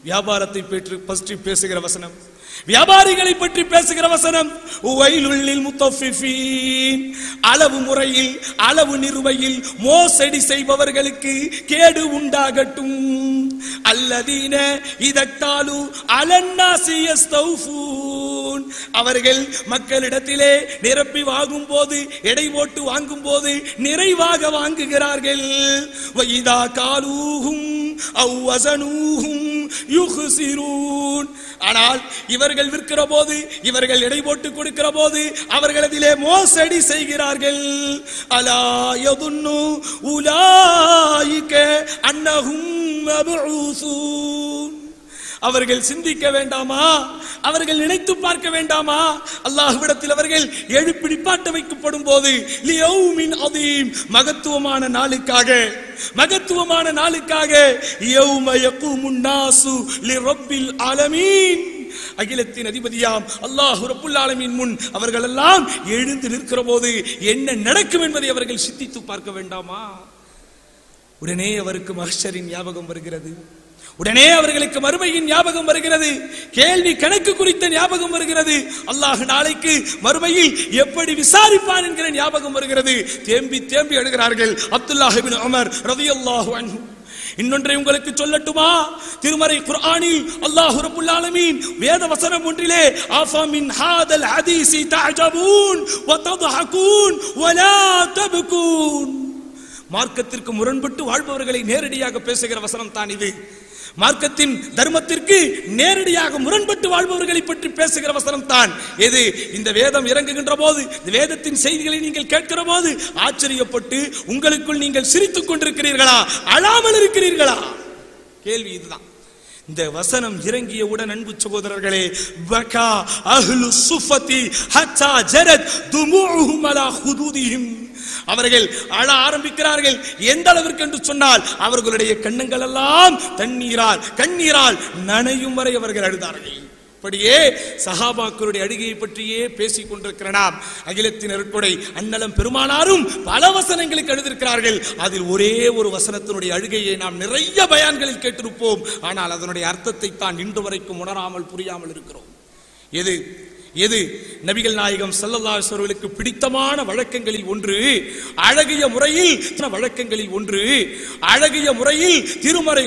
வியாபாரத்தை பற்றி பற்றி பேசுகிற வசனம் வியாபாரிகளை பற்றி பேசுகிற வசனம் வயலுள்ளில் முத்தஃபிஃபீன் அளவு முறையில் அளவு நிறுவையில் மோசடி செய்பவர்களுக்கு கேடு உண்டாகட்டும் அல்லதீன இதத்தாலு அலன்னாசி யஸ்தௌஃபூன் அவர்கள் மக்களிடத்திலே நிரப்பி வாங்கும் போது எடை போட்டு வாங்கும் போது நிறைவாக வாங்குகிறார்கள் வைதா காலூஹும் அவ் வசனூஹும் யுஹ்சிரூன் ஆனால் இவர்கள் விற்கிற போது இவர்கள் எடை போட்டு கொடுக்கிற போது அவர்கள் அதிலே மோசடி செய்கிறார்கள் அலா யதுன்னு உலாயிக அன்னஹும் மபூசூன் அவர்கள் சிந்திக்க வேண்டாமா அவர்கள் நினைத்து பார்க்க வேண்டாமா அல்லாஹ்விடத்தில் அவர்கள் எழுப்பி நிப்பாட்ட வைக்கப்படும் போது லியௌமின் அதீம் மகத்துவமான நாளுக்காக மகத்துவமான நாளுக்காக யௌம யகூமுன் நாசு லிரப்பில் ஆலமீன் அகிலத்தின் அதிபதியாம் அல்லாஹ் ரப்புல் ஆலமீன் முன் அவர்கள் எல்லாம் எழுந்து நிற்கிற போது என்ன நடக்கும் என்பதை அவர்கள் சிந்தித்து பார்க்க வேண்டாமா உடனே அவருக்கு மஹ்ஷரின் ஞாபகம் வருகிறது உடனே அவர்களுக்கு மறுமையின் ஞாபகம் வருகிறது கேள்வி கணக்கு குறித்த ஞாபகம் வருகிறது அல்லாஹ் நாளைக்கு மறுமையில் எப்படி விசாரிப்பான் என்கிற ஞாபகம் வருகிறது தேம்பி தேம்பி எழுகிறார்கள் அப்துல்லாஹ் இப்னு உமர் ரலியல்லாஹு அன்ஹு இன்னொன்றை உங்களுக்கு சொல்லட்டுமா திருமறை குர்ஆனில் அல்லாஹ் ரப்புல் ஆலமீன் வேத வசனம் ஒன்றிலே ஆஃபா மின் ஹாதல் ஹதீஸி தஅஜபூன் வ தضحكون ولا تبكون மார்க்கத்திற்கு முரண்பட்டு வாழ்பவர்களை நேரடியாக பேசுகிற வசனம் தான் இது மார்க்கத்தின் தர்மத்திற்கு நேரடியாக முரண்பட்டு வாழ்பவர்களை பற்றி பேசுகிற வசனம் தான் எது இந்த வேதம் இறங்குகின்ற போது இந்த வேதத்தின் செய்திகளை நீங்கள் கேட்கிற போது ஆச்சரியப்பட்டு உங்களுக்குள் நீங்கள் சிரித்துக் கொண்டிருக்கிறீர்களா அழாமல் இருக்கிறீர்களா கேள்வி இதுதான் இந்த வசனம் இறங்கியவுடன் அன்பு சகோதரர்களே பகா அஹ்லு சுஃபதி ஹத்தா ஜரத் துமுஹும் அலா ஹுதூதிஹிம் அவர்கள் அழ ஆரம்பிக்கிறார்கள் எந்த அளவிற்கு என்று சொன்னால் அவர்களுடைய கண்ணங்கள் எல்லாம் தண்ணீரால் கண்ணீரால் நனையும் வரை அவர்கள் அழுதார்கள் அப்படியே சஹாபாக்களுடைய அழுகையை பற்றியே பேசிக் கொண்டிருக்கிற நாம் அகிலத்தின் அருட்கொடை அன்னலம் பெருமானாரும் பல வசனங்களுக்கு எழுதியிருக்கிறார்கள் அதில் ஒரே ஒரு வசனத்தினுடைய அழுகையை நாம் நிறைய பயான்களில் கேட்டிருப்போம் ஆனால் அதனுடைய அர்த்தத்தை தான் இன்று வரைக்கும் உணராமல் புரியாமல் இருக்கிறோம் எது எது நபிகள் நாயகம் சல்லல்லாஹு பிடித்தமான வழக்கங்களில் ஒன்று அழகிய முறையில் வழக்கங்களில் ஒன்று அழகிய முறையில் திருமறை